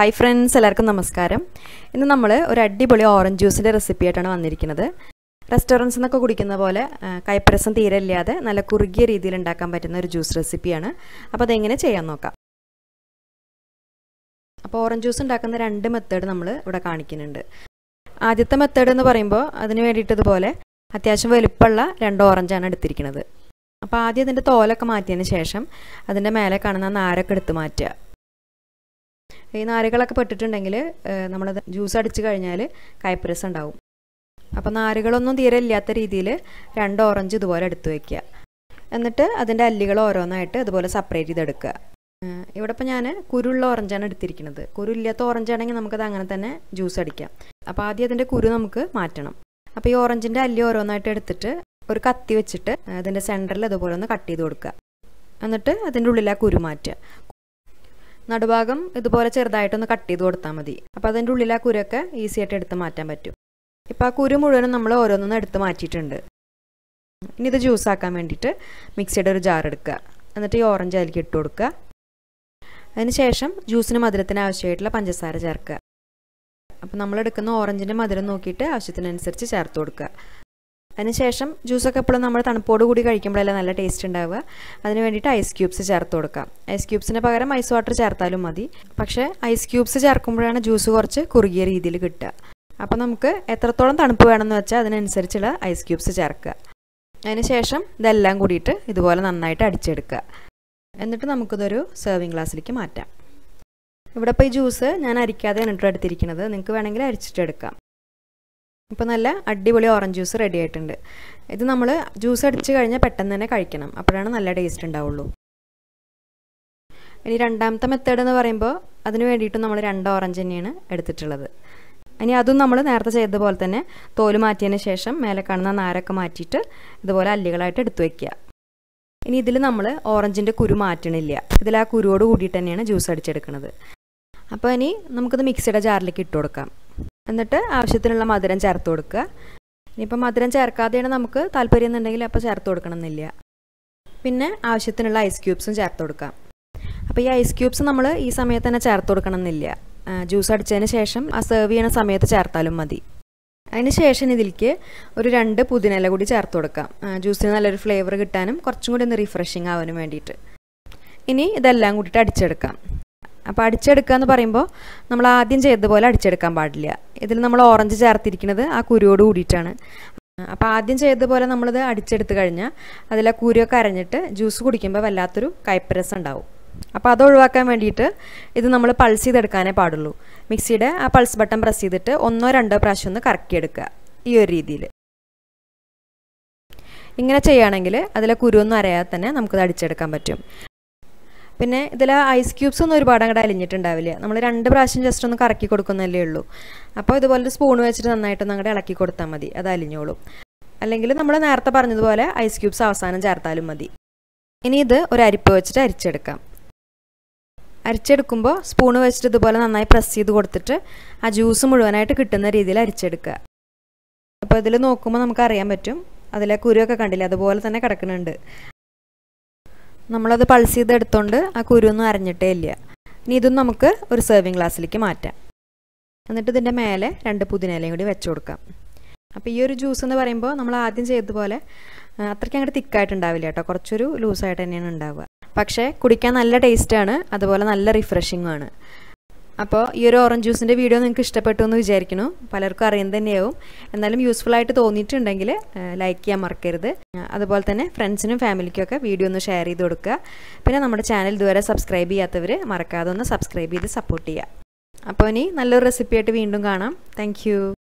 hi friends എല്ലാവർക്കും നമസ്കാരം ഇന്ന് നമ്മൾ ഒരു അടിപൊളി ഓറഞ്ച് ജ്യൂസിൻ്റെ റെസിപ്പി ആയിട്ടാണ് വന്നിരിക്കുന്നത് റെസ്റ്റോറൻറ്റ്സിൽ നിന്നൊക്കെ കുടിക്കുന്ന പോലെ ആ, കൈപ്പരസം തീരെ ഇല്ലാതെ നല്ല കുറുകിയ രീതിയിൽ ഉണ്ടാക്കാൻ പറ്റുന്ന ഒരു ജ്യൂസ് റെസിപ്പിയാണ് അപ്പോൾ അതെങ്ങനെ ചെയ്യാൻ നോക്കാം അപ്പോൾ ഓറഞ്ച് ജ്യൂസ് ഉണ്ടാക്കുന്ന രണ്ട് മെത്തേഡ് നമ്മൾ ഇവിടെ കാണിക്കുന്നുണ്ട് ആദ്യത്തെ മെത്തേഡ് എന്ന് പറയുമ്പോൾ അതിന് വേണ്ടിയിട്ട് ഇതുപോലെ അത്യാവശ്യം വലുപ്പമുള്ള രണ്ട് ഓറഞ്ചാണ് എടുത്തിരിക്കുന്നത് അപ്പോൾ ആദ്യം അതിൻ്റെ തോലൊക്കെ മാറ്റിയതിന് ശേഷം അതിൻ്റെ മേലെ കാണുന്ന നാരൊക്കെ എടുത്ത് മാറ്റുക ഈ നാരുകളൊക്കെ പെട്ടിട്ടുണ്ടെങ്കിൽ നമ്മളത് ജ്യൂസ് അടിച്ച് കഴിഞ്ഞാൽ കയ്പ്പരസം ഉണ്ടാവും അപ്പോൾ നാരുകളൊന്നും തീരെ ഇല്ലാത്ത രീതിയിൽ രണ്ട് ഓറഞ്ച് ഇതുപോലെ എടുത്തു വയ്ക്കുക എന്നിട്ട് അതിൻ്റെ അല്ലികൾ ഓരോന്നായിട്ട് ഇതുപോലെ സെപ്പറേറ്റ് ചെയ്തെടുക്കുക ഏഹ് ഇവിടെ ഇപ്പോൾ ഞാൻ കുരുള്ള ഓറഞ്ചാണ് എടുത്തിരിക്കുന്നത് കുരു ഇല്ലാത്ത ഓറഞ്ച് ആണെങ്കിൽ നമുക്കത് അങ്ങനെ തന്നെ ജ്യൂസ് അടിക്കാം അപ്പോൾ ആദ്യം അതിൻ്റെ കുരു നമുക്ക് മാറ്റണം അപ്പോൾ ഈ ഓറഞ്ചിൻ്റെ അല്ലി ഓരോന്നായിട്ട് എടുത്തിട്ട് ഒരു കത്തി വെച്ചിട്ട് അതിൻ്റെ സെൻറ്ററിൽ ഇതുപോലെ ഒന്ന് കട്ട് ചെയ്ത് കൊടുക്കുക എന്നിട്ട് അതിൻ്റെ ഉള്ളിൽ ആ കുരു മാറ്റുക നടുഭാഗം ഇതുപോലെ ചെറുതായിട്ടൊന്ന് കട്ട് ചെയ്ത് കൊടുത്താൽ മതി അപ്പോൾ അതിൻ്റെ ഉള്ളിൽ ആ കുരൊക്കെ ഈസി ആയിട്ട് എടുത്ത് മാറ്റാൻ പറ്റും ഇപ്പോൾ ആ കുരു മുഴുവനും നമ്മൾ ഓരോന്നൊന്നും എടുത്ത് മാറ്റിയിട്ടുണ്ട് ഇനി ഇത് ജ്യൂസ് ആക്കാൻ വേണ്ടിയിട്ട് മിക്സിയുടെ ഒരു ജാർ എടുക്കുക എന്നിട്ട് ഈ ഓറഞ്ച് അതിലേക്ക് ഇട്ട് കൊടുക്കുക അതിന് ശേഷം ജ്യൂസിന് മധുരത്തിന് ആവശ്യമായിട്ടുള്ള പഞ്ചസാര ചേർക്കുക അപ്പോൾ നമ്മൾ എടുക്കുന്ന ഓറഞ്ചിൻ്റെ മധുരം നോക്കിയിട്ട് ആവശ്യത്തിനനുസരിച്ച് ചേർത്ത് കൊടുക്കുക അതിനുശേഷം ജ്യൂസൊക്കെ എപ്പോഴും നമ്മൾ തണുപ്പോട് കൂടി കഴിക്കുമ്പോഴല്ലേ നല്ല ടേസ്റ്റ് ഉണ്ടാവുക അതിന് വേണ്ടിയിട്ട് ഐസ് ക്യൂബ്സ് ചേർത്ത് കൊടുക്കാം ഐസ് ക്യൂബ്സിന് പകരം ഐസ് വാട്ടർ ചേർത്താലും മതി പക്ഷേ ഐസ് ക്യൂബ്സ് ചേർക്കുമ്പോഴാണ് ജ്യൂസ് കുറച്ച് കുറുകിയ രീതിയിൽ കിട്ടുക അപ്പോൾ നമുക്ക് എത്രത്തോളം തണുപ്പ് വേണമെന്ന് വെച്ചാൽ അതിനനുസരിച്ചുള്ള ഐസ് ക്യൂബ്സ് ചേർക്കുക അതിനുശേഷം ഇതെല്ലാം കൂടിയിട്ട് ഇതുപോലെ നന്നായിട്ട് അടിച്ചെടുക്കുക എന്നിട്ട് നമുക്കിതൊരു സെർവിങ് ഗ്ലാസ്സിലേക്ക് മാറ്റാം ഇവിടെ ഇപ്പോൾ ഈ ജ്യൂസ് ഞാൻ അരിക്കാതെയാണ് ഇട്ട് എടുത്തിരിക്കുന്നത് നിങ്ങൾക്ക് വേണമെങ്കിൽ അരിച്ചിട്ടെടുക്കാം ഇപ്പോൾ നല്ല അടിപൊളി ഓറഞ്ച് ജ്യൂസ് റെഡി ആയിട്ടുണ്ട് ഇത് നമ്മൾ ജ്യൂസ് അടിച്ച് കഴിഞ്ഞാൽ പെട്ടെന്ന് തന്നെ കഴിക്കണം അപ്പോഴാണ് നല്ല ടേസ്റ്റ് ഉണ്ടാവുള്ളൂ ഇനി രണ്ടാമത്തെ മെത്തേഡ് എന്ന് പറയുമ്പോൾ അതിന് വേണ്ടിയിട്ട് നമ്മൾ രണ്ട് ഓറഞ്ച് തന്നെയാണ് എടുത്തിട്ടുള്ളത് ഇനി അതും നമ്മൾ നേരത്തെ ചെയ്ത പോലെ തന്നെ തോല് മാറ്റിയതിന് ശേഷം മേലെ കാണുന്ന നാരൊക്കെ മാറ്റിയിട്ട് ഇതുപോലെ അല്ലികളായിട്ട് എടുത്തു വയ്ക്കുക ഇനി ഇതിൽ നമ്മൾ ഓറഞ്ചിൻ്റെ കുരു മാറ്റണില്ല ഇതിൽ ആ കുരുവോട് കൂടിയിട്ട് തന്നെയാണ് ജ്യൂസ് അടിച്ചെടുക്കുന്നത് അപ്പോൾ ഇനി നമുക്കിത് മിക്സിയുടെ ജാറിലേക്ക് ഇട്ട് കൊടുക്കാം എന്നിട്ട് ആവശ്യത്തിനുള്ള മധുരം ചേർത്ത് കൊടുക്കുക ഇനിയിപ്പോൾ മധുരം ചേർക്കാതെയാണ് നമുക്ക് താല്പര്യം എന്നുണ്ടെങ്കിൽ അപ്പോൾ ചേർത്ത് കൊടുക്കണമെന്നില്ല പിന്നെ ആവശ്യത്തിനുള്ള ഐസ് ക്യൂബ്സും ചേർത്ത് കൊടുക്കാം അപ്പോൾ ഈ ഐസ് ക്യൂബ്സ് നമ്മൾ ഈ സമയത്ത് തന്നെ ചേർത്ത് കൊടുക്കണമെന്നില്ല ജ്യൂസ് അടിച്ചതിന് ശേഷം ആ സെർവ് ചെയ്യണ സമയത്ത് ചേർത്താലും മതി അതിന് ശേഷം ഇതിലേക്ക് ഒരു രണ്ട് പുതിനയില കൂടി ചേർത്ത് കൊടുക്കാം ജ്യൂസിന് നല്ലൊരു ഫ്ലേവർ കിട്ടാനും കുറച്ചും കൂടി ഒന്ന് റിഫ്രഷിങ് ആവാനും വേണ്ടിയിട്ട് ഇനി ഇതെല്ലാം കൂടിയിട്ട് അടിച്ചെടുക്കാം അപ്പോൾ അടിച്ചെടുക്കുക എന്ന് പറയുമ്പോൾ നമ്മൾ ആദ്യം ചെയ്തതുപോലെ അടിച്ചെടുക്കാൻ പാടില്ല ഇതിൽ നമ്മൾ ഓറഞ്ച് ചേർത്തിരിക്കുന്നത് ആ കുരുവോട് കൂടിയിട്ടാണ് അപ്പോൾ ആദ്യം ചെയ്തതുപോലെ നമ്മളിത് അടിച്ചെടുത്ത് കഴിഞ്ഞാൽ അതിൽ ആ കുരുവൊക്കെ അരഞ്ഞിട്ട് ജ്യൂസ് കുടിക്കുമ്പോൾ വല്ലാത്തൊരു കയ്പ്പരസം ഉണ്ടാവും അപ്പോൾ അത് ഒഴിവാക്കാൻ വേണ്ടിയിട്ട് ഇത് നമ്മൾ പൾസ് ചെയ്തെടുക്കാനേ പാടുള്ളൂ മിക്സിയുടെ ആ പൾസ് ബട്ടൺ പ്രസ് ചെയ്തിട്ട് ഒന്നോ രണ്ടോ പ്രാവശ്യം ഒന്ന് കറക്കിയെടുക്കുക ഈ ഒരു രീതിയിൽ ഇങ്ങനെ ചെയ്യുകയാണെങ്കിൽ അതിലെ കുരുവൊന്നും അരയാതെ തന്നെ നമുക്കത് അടിച്ചെടുക്കാൻ പറ്റും പിന്നെ ഇതിൽ ഐസ് ക്യൂബ്സ് ഒന്നും ഒരുപാട് അങ്ങോട്ട് അലിഞ്ഞിട്ടുണ്ടാവില്ല നമ്മൾ രണ്ട് പ്രാവശ്യം ജസ്റ്റ് ഒന്ന് കറക്കി കൊടുക്കുന്നല്ലേ ഉള്ളൂ അപ്പോൾ ഇതുപോലെ സ്പൂൺ വെച്ചിട്ട് നന്നായിട്ടൊന്ന് അങ്ങോട്ട് ഇളക്കി കൊടുത്താൽ മതി അത് അലിഞ്ഞോളും അല്ലെങ്കിൽ നമ്മൾ നേരത്തെ പറഞ്ഞതുപോലെ ഐസ് ക്യൂബ്സ് അവസാനം ചേർത്താലും മതി ഇനി ഇത് ഒരു അരിപ്പ് വെച്ചിട്ട് അരിച്ചെടുക്കാം അരിച്ചെടുക്കുമ്പോൾ സ്പൂൺ വെച്ചിട്ട് ഇതുപോലെ നന്നായി പ്രസ് ചെയ്ത് കൊടുത്തിട്ട് ആ ജ്യൂസ് മുഴുവനായിട്ട് കിട്ടുന്ന രീതിയിൽ അരിച്ചെടുക്കുക അപ്പോൾ ഇതിൽ നോക്കുമ്പോൾ നമുക്ക് അറിയാൻ പറ്റും അതിലെ കുരുവൊക്കെ കണ്ടില്ല അതുപോലെ തന്നെ കിടക്കുന്നുണ്ട് നമ്മളത് പൾസ് ചെയ്ത് എടുത്തോണ്ട് ആ കുരുവൊന്നും അരഞ്ഞിട്ടേ ഇല്ല ഇനി ഇതും നമുക്ക് ഒരു സെർവിങ് ഗ്ലാസ്സിലേക്ക് മാറ്റാം എന്നിട്ട് ഇതിൻ്റെ മേലെ രണ്ട് പുതിനയിലയും കൂടി വെച്ച് കൊടുക്കാം അപ്പോൾ ഈ ഒരു ജ്യൂസ് എന്ന് പറയുമ്പോൾ നമ്മൾ ആദ്യം ചെയ്തതുപോലെ അത്രയ്ക്ക് അങ്ങോട്ട് തിക്കായിട്ടുണ്ടാവില്ല കേട്ടോ കുറച്ചൊരു ലൂസായിട്ട് തന്നെയാണ് ഉണ്ടാവുക പക്ഷേ കുടിക്കാൻ നല്ല ടേസ്റ്റാണ് അതുപോലെ നല്ല റിഫ്രഷിങ്ങും ആണ് അപ്പോൾ ഈ ഒരു ഓറഞ്ച് ജ്യൂസിൻ്റെ വീഡിയോ നിങ്ങൾക്ക് ഇഷ്ടപ്പെട്ടു എന്ന് വിചാരിക്കുന്നു പലർക്കും അറിയുന്നത് തന്നെയാവും എന്നാലും യൂസ്ഫുൾ ആയിട്ട് തോന്നിയിട്ടുണ്ടെങ്കിൽ ലൈക്ക് ചെയ്യാൻ മറക്കരുത് അതുപോലെ തന്നെ ഫ്രണ്ട്സിനും ഫാമിലിക്കും ഒക്കെ വീഡിയോ ഒന്ന് ഷെയർ ചെയ്ത് കൊടുക്കുക പിന്നെ നമ്മുടെ ചാനൽ ഇതുവരെ സബ്സ്ക്രൈബ് ചെയ്യാത്തവർ മറക്കാതെ ഒന്ന് സബ്സ്ക്രൈബ് ചെയ്ത് സപ്പോർട്ട് ചെയ്യുക അപ്പോൾ ഇനി നല്ലൊരു റെസിപ്പി ആയിട്ട് വീണ്ടും കാണാം താങ്ക്